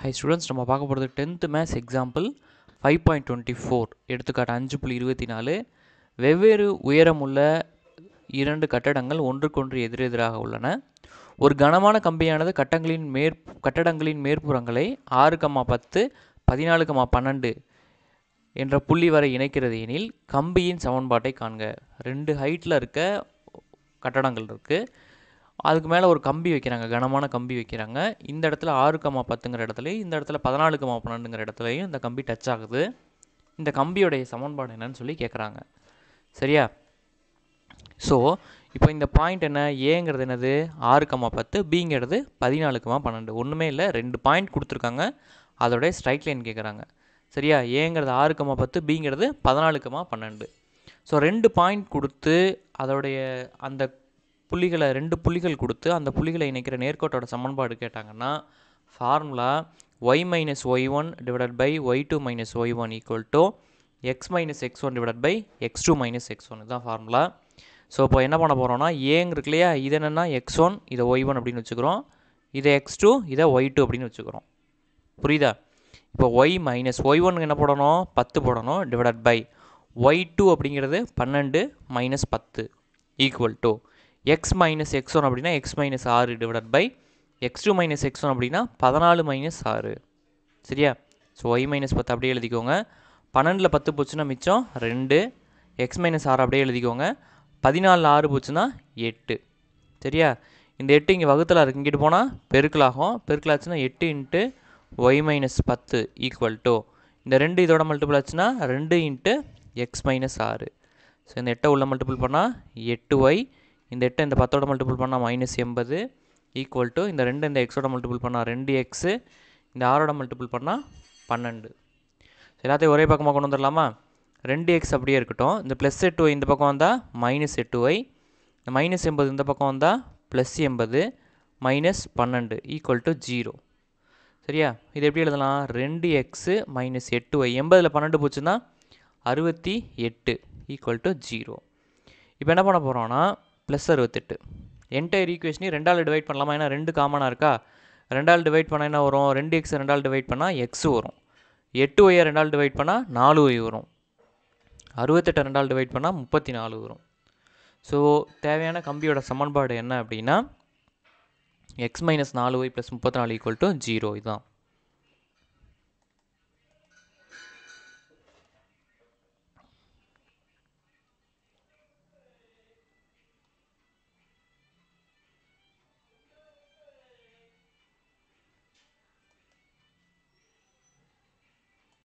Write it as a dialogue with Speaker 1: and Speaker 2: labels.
Speaker 1: high students நம்ம பார்க்க போகிறது tenth maths example five point twenty four எடுத்துக்காட்டு அஞ்சு புள்ளி இருபத்தி நாலு வெவ்வேறு உயரமுள்ள இரண்டு கட்டடங்கள் ஒன்றுக்கொன்று எதிரெதிராக உள்ளன ஒரு கனமான கம்பியானது கட்டங்களின் மேற் கட்டடங்களின் மேற்புறங்களை ஆறு கம்மா பத்து பதினாலு கம்மா பன்னெண்டு என்ற புள்ளி வரை இணைக்கிறது எனில் கம்பியின் சமன்பாட்டை காண்க ரெண்டு ஹைட்டில் இருக்க கட்டடங்கள் இருக்குது அதுக்கு மேலே ஒரு கம்பி வைக்கிறாங்க கனமான கம்பி வைக்கிறாங்க இந்த இடத்துல ஆறு கம்மா பத்துங்கிற இடத்துலையும் இந்த இடத்துல பதினாலு கம்மா பன்னெண்டுங்கிற இடத்துலையும் இந்த கம்பி டச் ஆகுது இந்த கம்பியோடைய சமன்பாடு என்னன்னு சொல்லி கேட்குறாங்க சரியா ஸோ இப்போ இந்த பாயிண்ட் என்ன ஏங்கிறது என்னது ஆறு கம்மா பத்து பிங்கிறது பதினாலு கம்மா பன்னெண்டு ஒன்றுமே இல்லை ரெண்டு பாயிண்ட் கொடுத்துருக்காங்க அதோடைய ஸ்ட்ரைட் லைன் கேட்குறாங்க சரியா ஏங்கிறது ஆறு கம்மா பத்து பிங்கிறது பதினாலு கம்மா பன்னெண்டு ஸோ ரெண்டு பாயிண்ட் கொடுத்து அதோடைய அந்த புள்ளிகளை ரெண்டு புள்ளிகள் கொடுத்து அந்த புள்ளிகளை இணைக்கிற நேர்கோட்டோட சமன்பாடு கேட்டாங்கன்னா formula y minus y one divided by y two minus y one equal to x minus x one divided by x two minus x one இதுதான் ஃபார்முலா ஸோ இப்போ என்ன பண்ண போகிறோம்னா ஏங்க இருக்கு இல்லையா இது என்னென்னா எக்ஸ் ஒன் இதை ஒய் ஒன் அப்படின்னு வச்சுக்கிறோம் இதை எக்ஸ் டூ இதை ஒய் டூ அப்படின்னு வச்சுக்கிறோம் புரியுதா இப்போ ஒய் மைனஸ் ஒய் ஒன் என்ன போடணும் பத்து போடணும் டிவைடட் பை ஒய் டூ அப்படிங்கிறது பன்னெண்டு மைனஸ் பத்து equal to x minus x one அப்படின்னா எக்ஸ் மைனஸ் ஆறு divided by x two minus x one அப்படின்னா பதினாலு மைனஸ் ஆறு சரியா ஸோ ஒய் மைனஸ் பத்து அப்படியே எழுதிக்கோங்க பன்னெண்டில் பத்து போச்சுன்னா மிச்சம் ரெண்டு எக்ஸ் மைனஸ் ஆறு அப்படியே எழுதிக்கோங்க பதினாலில் ஆறு போச்சுன்னா எட்டு சரியா இந்த எட்டு இங்கே வகுத்தில் இருக்குது இங்கிட்டு போனால் பெருக்கலாகும் பெருக்கலாச்சுன்னா எட்டு இன்ட்டு ஒய் மைனஸ் பத்து ஈக்குவல் டு இந்த ரெண்டு இதோட மல்டிபிள் ஆச்சுன்னா ரெண்டு இன்ட்டு எக்ஸ் மைனஸ் ஆறு ஸோ இந்த எட்டை உள்ள மல்டிபிள் பண்ணால் எட்டு ஒய் இந்த எட்டை இந்த பத்தோட மல்டிபிள் பண்ணால் மைனஸ் எண்பது ஈக்குவல் டு இந்த ரெண்டு இந்த எக்ஸோட மல்டிபிள் பண்ணால் ரெண்டு எக்ஸு இந்த ஆறோட மல்டிபிள் பண்ணால் பன்னெண்டு எல்லாத்தையும் ஒரே பக்கமாக கொண்டு வந்துடலாமா ரெண்டு எக்ஸ் அப்படியே இருக்கட்டும் இந்த ப்ளஸ் எட்டு ஒய் இந்த பக்கம் வந்தால் மைனஸ் எட்டு ஒய் இந்த மைனஸ் எண்பது இந்த பக்கம் வந்தால் ப்ளஸ் எண்பது மைனஸ் பன்னெண்டு ஈக்குவல் டு ஜீரோ சரியா இது எப்படி எழுதலாம் ரெண்டு எக்ஸு மைனஸ் எட்டு ஒய் எண்பதில் பன்னெண்டு போச்சுன்னா அறுபத்தி எட்டு ஈக்குவல் டு ஜீரோ இப்போ என்ன பண்ண போகிறோம்னா ப்ளஸ் அறுபத்தெட்டு என்டையர் ஈக்குவேஷனையும் ரெண்டால் டிவைட் பண்ணலாமா ஏன்னா ரெண்டு காமனாக இருக்கா ரெண்டால் டிவைட் பண்ணால் என்ன வரும் ரெண்டு எக்ஸ் ரெண்டால் டிவைட் பண்ணால் எக்ஸ் வரும் எட்டு ஒய்யை ரெண்டால் டிவைட் பண்ணால் நாலு ஒய் வரும் அறுபத்தெட்டு ரெண்டால் டிவைட் பண்ணால் முப்பத்தி நாலு வரும் ஸோ தேவையான கம்பியோட சமன்பாடு என்ன அப்படின்னா எக்ஸ் மைனஸ் நாலு ஒய் ப்ளஸ் முப்பத்தி நாலு ஈக்குவல் டு ஜீரோ இதுதான்